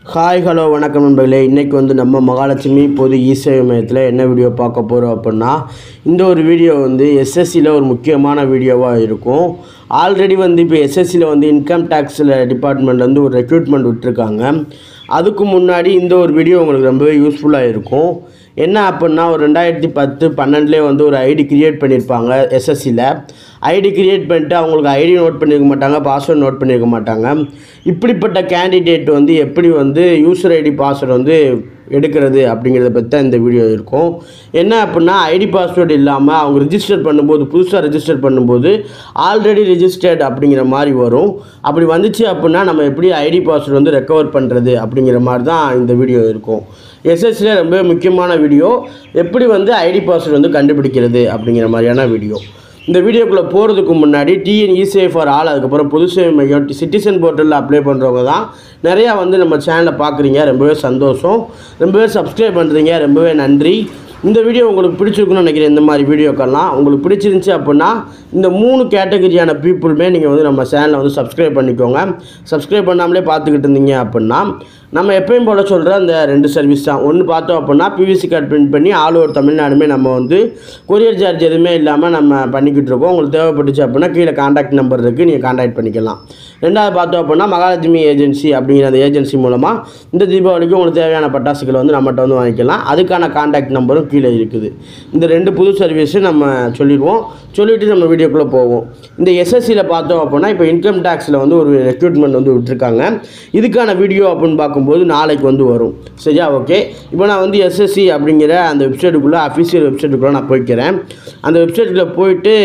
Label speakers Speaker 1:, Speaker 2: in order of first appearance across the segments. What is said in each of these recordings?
Speaker 1: hi hello வணக்கம் நண்பர்களே இன்றைக்கி வந்து நம்ம மகாலட்சுமி பொது இசேவை மையத்தில் என்ன வீடியோ பார்க்க போகிறோம் அப்படின்னா இந்த ஒரு வீடியோ வந்து எஸ்எஸ்சியில் ஒரு முக்கியமான வீடியோவாக இருக்கும் ஆல்ரெடி வந்து இப்போ எஸ்எஸ்சியில் வந்து இன்கம் டேக்ஸில் டிபார்ட்மெண்ட் வந்து ஒரு ரெக்ரூட்மெண்ட் விட்டுருக்காங்க அதுக்கு முன்னாடி இந்த ஒரு வீடியோ உங்களுக்கு ரொம்பவே யூஸ்ஃபுல்லாக இருக்கும் என்ன அப்படின்னா ஒரு ரெண்டாயிரத்தி பத்து பன்னெண்டுலேயே வந்து ஒரு ஐடி கிரியேட் பண்ணியிருப்பாங்க எஸ்எஸ்சியில் ஐடி கிரியேட் பண்ணிட்டு அவங்களுக்கு ஐடி நோட் பண்ணியிருக்க மாட்டாங்க பாஸ்வேர்ட் நோட் பண்ணியிருக்க மாட்டாங்க இப்படிப்பட்ட கேண்டிடேட் வந்து எப்படி வந்து யூசர் ஐடி பாஸ்வேர்டு வந்து எடுக்கிறது அப்படிங்கிறத பற்றி தான் இந்த வீடியோ இருக்கும் என்ன அப்படின்னா ஐடி பாஸ்வேர்டு இல்லாமல் அவங்க ரிஜிஸ்டர் பண்ணும்போது புதுசாக ரிஜிஸ்டர் பண்ணும்போது ஆல்ரெடி ரிஜிஸ்டர்ட் அப்படிங்கிற மாதிரி வரும் அப்படி வந்துச்சு அப்படின்னா நம்ம எப்படி ஐடி பாஸ்வேர்டு வந்து ரெக்கவர் பண்ணுறது அப்படிங்கிற மாதிரி தான் இந்த வீடியோ இருக்கும் எஸ்எஸ்சியில் ரொம்ப முக்கியமான வீடியோ எப்படி வந்து ஐடி பாஸ்வேர்டு வந்து கண்டுபிடிக்கிறது அப்படிங்கிற மாதிரியான வீடியோ இந்த வீடியோக்குள்ளே போகிறதுக்கு முன்னாடி டிஎன் இசேஃப் ஃபார் ஆல் அதுக்கப்புறம் பொது சேவை மையம் சிட்டிசன் போர்ட்டலில் அப்ளை பண்ணுறவங்க தான் நிறையா வந்து நம்ம சேனலை பார்க்குறீங்க ரொம்பவே சந்தோஷம் ரொம்பவே சப்ஸ்கிரைப் பண்ணுறீங்க ரொம்பவே நன்றி இந்த வீடியோ உங்களுக்கு பிடிச்சிருக்குன்னு நினைக்கிறேன் இந்த மாதிரி வீடியோக்கெல்லாம் உங்களுக்கு பிடிச்சிருந்துச்சி அப்படின்னா இந்த மூணு கேட்டகரியான பீப்புளுமே நீங்கள் வந்து நம்ம சேனலை வந்து சப்ஸ்கிரைப் பண்ணிக்கோங்க சப்ஸ்கிரைப் பண்ணாமலே பார்த்துக்கிட்டு இருந்தீங்க அப்படின்னா நம்ம எப்பயும் போல் சொல்கிற அந்த ரெண்டு சர்வீஸ் தான் ஒன்று பார்த்தோம் அப்படின்னா பிவிசி கார்டு பிரிண்ட் பண்ணி ஆல் ஓவர் தமிழ்நாடுமே நம்ம வந்து கொரியர் சார்ஜ் எதுவுமே இல்லாமல் நம்ம பண்ணிக்கிட்டு இருக்கோம் உங்களுக்கு தேவைப்பட்டுச்சு அப்படின்னா கீழே காண்டாக்ட் நம்பர் இருக்குது நீங்கள் காண்டாக்ட் பண்ணிக்கலாம் ரெண்டாவது பார்த்தோம் அப்படின்னா மகாலட்சுமி ஏஜென்சி அப்படிங்கிற அந்த ஏஜென்சி மூலமாக இந்த தீபாவளிக்கு உங்களுக்கு தேவையான பட்டாசுகளை வந்து நம்மகிட்ட வந்து வாங்கிக்கலாம் அதுக்கான காண்டாக்ட் நம்பரும் கீழே இருக்குது இந்த ரெண்டு புது சர்வீஸும் நம்ம சொல்லிடுவோம் சொல்லிவிட்டு நம்ம வீடியோக்குள்ளே போவோம் இந்த எஸ்எஸ்சியில் பார்த்தோம் அப்படின்னா இப்போ இன்கம் டேக்ஸில் வந்து ஒரு ரெக்ரூட்மெண்ட் வந்து விட்டுருக்காங்க இதுக்கான வீடியோ அப்படின்னு பார்க்கும்போது நாளைக்கு வந்து வரும் சரியா ஓகே இப்போ நான் வந்து எஸ்எஸ்சி அப்படிங்கிற அந்த வெப்சைட்டுக்குள்ளே அஃபிஷியல் வெப்சைட்டுக்குள்ளே நான் போய்க்கிறேன் அந்த வெப்சைட்டுக்குள்ளே போயிட்டு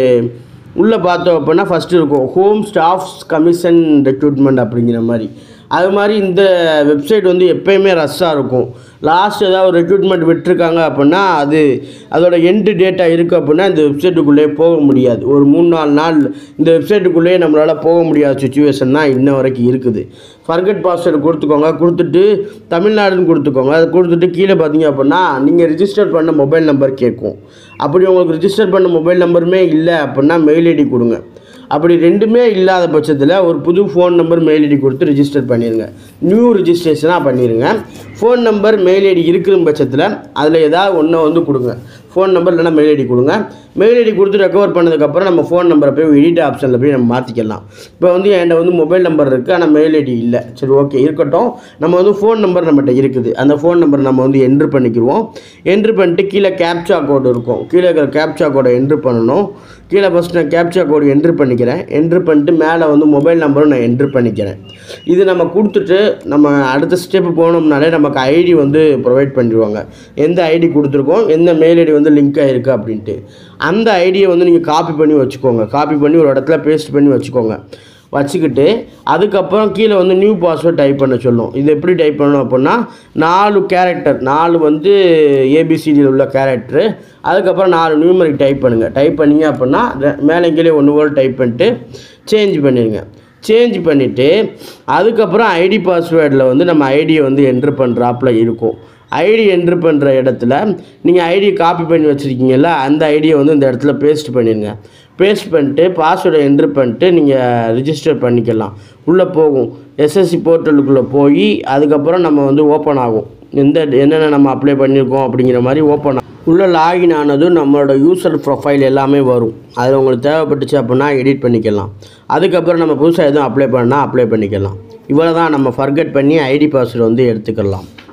Speaker 1: உள்ளே பார்த்தோம் அப்படின்னா ஃபஸ்ட்டு இருக்கும் ஹோம் ஸ்டாஃப்ஸ் கமிஷன் ரெக்ரூட்மெண்ட் அப்படிங்கிற மாதிரி அது மாதிரி இந்த வெப்சைட் வந்து எப்பயுமே ரஷ்ஷாக இருக்கும் லாஸ்ட் ஏதாவது ஒரு ரெக்ரூட்மெண்ட் விட்டுருக்காங்க அப்படின்னா அது அதோட எண்டு டேட்டா இருக்குது அப்படின்னா இந்த வெப்சைட்டுக்குள்ளே போக முடியாது ஒரு மூணு நாலு நாள் இந்த வெப்சைட்டுக்குள்ளேயே நம்மளால் போக முடியாத சுச்சுவேஷன் தான் இன்ன வரைக்கும் இருக்குது ஃபர்கட் பாஸ்வேர்டு கொடுத்துக்கோங்க கொடுத்துட்டு தமிழ்நாடுன்னு கொடுத்துக்கோங்க அதை கொடுத்துட்டு கீழே பார்த்தீங்க அப்படின்னா நீங்கள் ரிஜிஸ்டர் பண்ண மொபைல் நம்பர் கேட்கும் அப்படி உங்களுக்கு ரிஜிஸ்டர் பண்ண மொபைல் நம்பருமே இல்லை அப்படின்னா மெயில் ஐடி கொடுங்க அப்படி ரெண்டுமே இல்லாத பட்சத்தில் ஒரு புது ஃபோன் நம்பர் மெயில் ஐடி கொடுத்து ரிஜிஸ்டர் பண்ணிடுங்க நியூ ரிஜிஸ்ட்ரேஷனாக பண்ணிடுங்க ஃபோன் நம்பர் மெயில் ஐடி இருக்கிற பட்சத்தில் அதில் ஏதாவது ஒன்றை வந்து கொடுங்க ஃபோன் நம்பர் இல்லைனா மெயில் ஐடி கொடுங்க மெயில் ஐடி கொடுத்து ரெக்கவர் பண்ணதுக்கப்புறம் நம்ம ஃபோன் நம்பரை போய் எடிட் ஆப்ஷனில் போய் நம்ம மாற்றிக்கலாம் இப்போ வந்து என்கிட்ட வந்து மொபைல் நம்பர் இருக்குது ஆனால் மெயில் ஐடி இல்லை சரி ஓகே இருக்கட்டும் நம்ம வந்து ஃபோன் நம்பர் நம்மகிட்ட இருக்குது அந்த ஃபோன் நம்பர் நம்ம வந்து என்ட்ரு பண்ணிக்கிடுவோம் என்ட்ரு பண்ணிட்டு கீழே கேப்சா கோடு இருக்கும் கீழே இருக்கிற கேப்சா கோடை என்ட்ரு பண்ணணும் கீழே ஃபஸ்ட் நான் கேப்சா கோடு என்ட்ரு பண்ணிக்கிறேன் என்ட்ரு பண்ணிட்டு மேலே வந்து மொபைல் நம்பரும் நான் என்ட்ரு பண்ணிக்கிறேன் இது நம்ம கொடுத்துட்டு நம்ம அடுத்த ஸ்டெப்பு போனோம்னாலே நமக்கு ஐடி வந்து ப்ரொவைட் பண்ணிடுவாங்க எந்த ஐடி கொடுத்துருக்கோம் எந்த மெயில் ஐடி வந்து லிங்க் ஆகிருக்கு அப்படின்ட்டு அந்த ஐடியை வந்து நீங்கள் காப்பி பண்ணி வச்சுக்கோங்க காப்பி பண்ணி ஒரு இடத்துல பேஸ்ட் பண்ணி வச்சுக்கோங்க வச்சுக்கிட்டு அதுக்கப்புறம் கீழே வந்து நியூ பாஸ்வேர்ட் டைப் பண்ண சொல்லும் இது எப்படி டைப் பண்ணணும் அப்படின்னா நாலு கேரக்டர் நாலு வந்து ஏபிசிடியில் உள்ள கேரக்டரு அதுக்கப்புறம் நாலு நியூமரிக் டைப் பண்ணுங்கள் டைப் பண்ணீங்க அப்படின்னா ரெ- மேலே கீழே ஒன்று போல் டைப் பண்ணிட்டு சேஞ்ச் பண்ணிடுங்க சேஞ்ச் பண்ணிவிட்டு அதுக்கப்புறம் ஐடி பாஸ்வேர்டில் வந்து நம்ம ஐடியை வந்து என்ட்ரு பண்ணுறாப்புல இருக்கும் ஐடி என்ட்ரு பண்ணுற இடத்துல நீங்கள் ஐடி காப்பி பண்ணி வச்சுருக்கீங்கல்ல அந்த ஐடியை வந்து இந்த இடத்துல பேஸ்ட் பண்ணிடுங்க பேஸ்ட் பண்ணிட்டு பாஸ்வேர்டை என்ட்ரு பண்ணிட்டு நீங்கள் ரிஜிஸ்டர் பண்ணிக்கலாம் உள்ளே போகும் எஸ்எஸ்சி போர்ட்டலுக்குள்ளே போய் அதுக்கப்புறம் நம்ம வந்து ஓப்பன் ஆகும் எந்த என்னென்ன நம்ம அப்ளை பண்ணியிருக்கோம் அப்படிங்கிற மாதிரி ஓப்பன் உள்ளே லாகின் ஆனதும் நம்மளோட யூசர் ப்ரொஃபைல் எல்லாமே வரும் அதில் உங்களுக்கு தேவைப்பட்டுச்சு அப்படின்னா எடிட் பண்ணிக்கலாம் அதுக்கப்புறம் நம்ம புதுசாக எதுவும் அப்ளை பண்ணால் அப்ளை பண்ணிக்கலாம் இவ்வளோ தான் நம்ம ஃபர்கட் பண்ணி ஐடி பாஸ்வேர்டு வந்து எடுத்துக்கலாம்